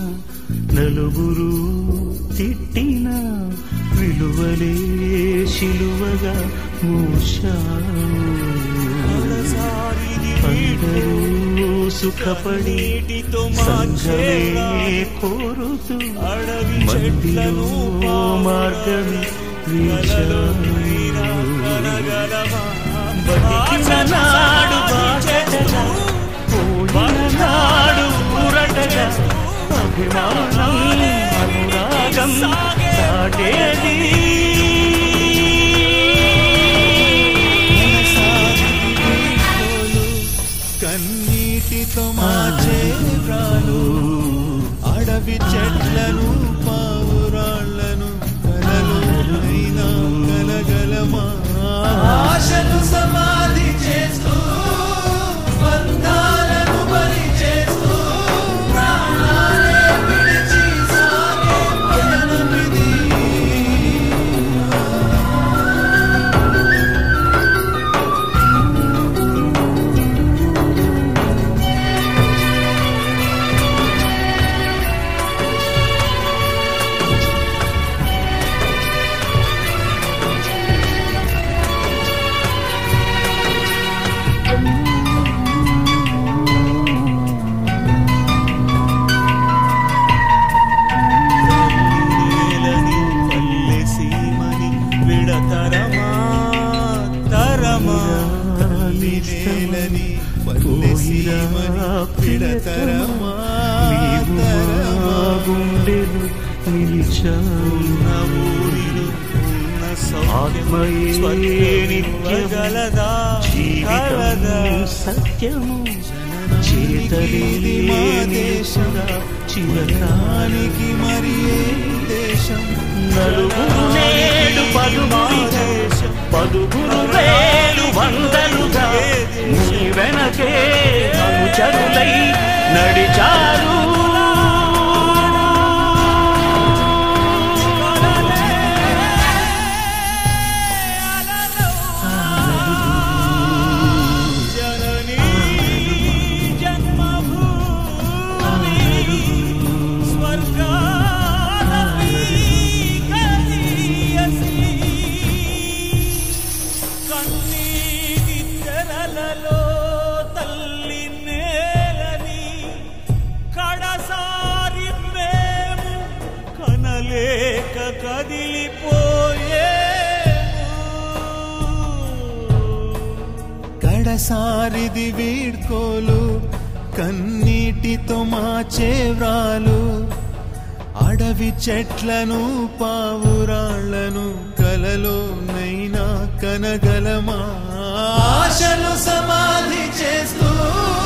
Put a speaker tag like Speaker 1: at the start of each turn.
Speaker 1: నలుగురు తిట్టిన విలువలే శిలువగా మూశావు అందరూ సుఖపడి
Speaker 2: నీటితో
Speaker 1: సంఘమే
Speaker 2: మార్చేరా
Speaker 1: కోరుతూ
Speaker 2: అడవి
Speaker 1: మధ్యలో
Speaker 2: చెట్లను
Speaker 1: మార్గమే వీచావు బతికిన నాడు బాధగా పోయిన నాడు ఊరటగా అభిమానం అనురాగం దాటేది
Speaker 2: కన్నీటితో మాచే ప్రాలు అడవి చెట్లను పావురాళ్లను కలలు అయినా కలగలమా ఆశను సమాధి చేస్తూ బంధాలను బలి చేస్తూ ప్రాణాలే విడిచి సాగే పయనమిది. నేలని పల్లె సీమని విడతరమా తరమా తల్లి నేలని పల్లె సీమని విడతరమా
Speaker 1: నీవు మా
Speaker 2: తరమా
Speaker 1: గుండెలు నిలిచావు
Speaker 2: ఉన్న ఊరిలో ఉన్న సౌఖ్యము
Speaker 1: ఆత్మయే
Speaker 2: స్వర్గం
Speaker 1: నిత్యము
Speaker 2: ఇవ్వగలదా
Speaker 1: జీవితం
Speaker 2: కలదా
Speaker 1: సత్యము
Speaker 2: ఇది మా దేశం
Speaker 1: చిరకానికి
Speaker 2: దానికి మరి ఏ దేశం
Speaker 1: నలుగురు నేడు పలుగురిగా పదుగురు వేలు వందలుగా నీ వెనకే అనుచరులై నడిచారు
Speaker 2: జననీ జన్మభూమి స్వర్గాదపి కలియసి కన్నీటి తెరలలో తల్లి నేలని కడసారి మేము కనలేక కదిలిపోయేము కడసారిది వీడ్కోలు కన్నీటితో మాచే వ్రాలు అడవి చెట్లను పావురాళ్లను కలలో నైనా కనగలమా ఆశలు సమాధి చేస్తూ